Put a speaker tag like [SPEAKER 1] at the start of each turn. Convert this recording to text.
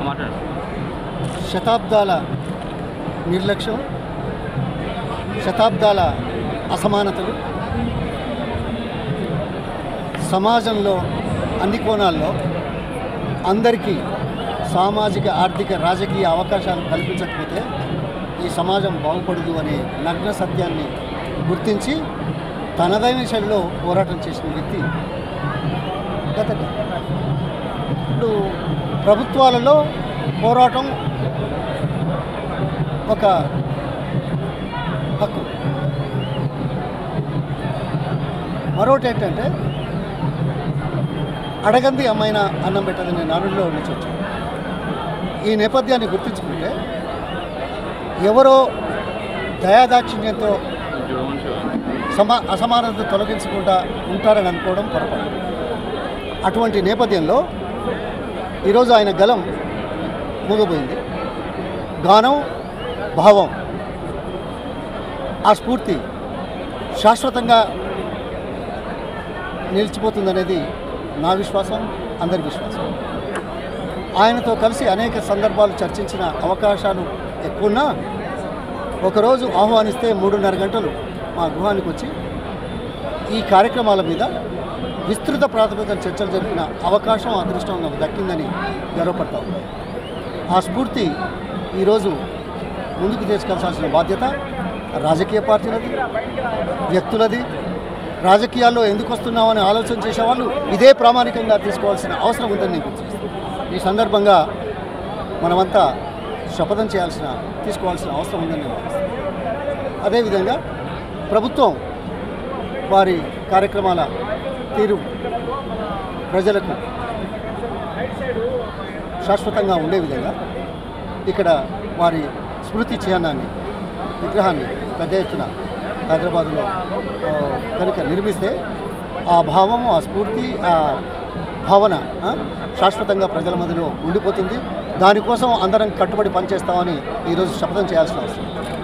[SPEAKER 1] మాట్లాడు
[SPEAKER 2] శతాబ్దాల నిర్లక్ష్యం శతాబ్దాల అసమానతలు సమాజంలో అన్ని కోణాల్లో అందరికీ సామాజిక ఆర్థిక రాజకీయ అవకాశాలు కల్పించకపోతే ఈ సమాజం బాగుపడదు అనే నగ్న సత్యాన్ని గుర్తించి తనదైన శైలిలో పోరాటం చేసిన వ్యక్తి గత ఇప్పుడు ప్రభుత్వాలలో పోరాటం ఒక హక్కు మరొకటి ఏంటంటే అడగంది అమ్మాయిన అన్నం పెట్టదని నానుడిలో నుంచి వచ్చింది ఈ నేపథ్యాన్ని గుర్తించుకుంటే ఎవరో దయాదాక్షిణ్యంతో సమా అసమానత తొలగించకుండా ఉంటారని అనుకోవడం పొరపాటు అటువంటి నేపథ్యంలో ఈరోజు ఆయన గలం మూగపోయింది గానం భావం ఆ స్ఫూర్తి శాశ్వతంగా నిలిచిపోతుందనేది నా విశ్వాసం అందరి విశ్వాసం ఆయనతో కలిసి అనేక సందర్భాలు చర్చించిన అవకాశాలు ఎక్కువన్నా ఒకరోజు ఆహ్వానిస్తే మూడున్నర గంటలు మా గృహానికి వచ్చి ఈ కార్యక్రమాల మీద విస్తృత ప్రాతిపదికన చర్చలు జరిపిన అవకాశం అదృష్టం నాకు దక్కిందని గర్వపడతా ఉన్నాను. ఆ స్ఫూర్తి ఈరోజు ముందుకు తీసుకెళ్లాల్సిన బాధ్యత రాజకీయ పార్టీలది వ్యక్తులది రాజకీయాల్లో ఎందుకు వస్తున్నామని ఆలోచన చేసేవాళ్ళు ఇదే ప్రామాణికంగా తీసుకోవాల్సిన అవసరం ఉందని నేను గుర్తిస్తున్నాను. ఈ సందర్భంగా మనమంతా శపథం చేయాల్సిన తీసుకోవాల్సిన అవసరం ఉందని నేను భావిస్తున్నాను. అదేవిధంగా ప్రభుత్వం వారి కార్యక్రమాల తీరు ప్రజలకు శాశ్వతంగా ఉండే విధంగా ఇక్కడ వారి స్మృతి చిహ్నాన్ని విగ్రహాన్ని పెద్ద ఎత్తున హైదరాబాద్లో ఆ, కనుక నిర్మిస్తే ఆ భావము ఆ స్ఫూర్తి ఆ భావన ఆ, శాశ్వతంగా ప్రజల మధ్యలో ఉండిపోతుంది దానికోసం అందరం కట్టుబడి పనిచేస్తామని ఈరోజు శపథం చేయాల్సిన అవసరం ఉంది.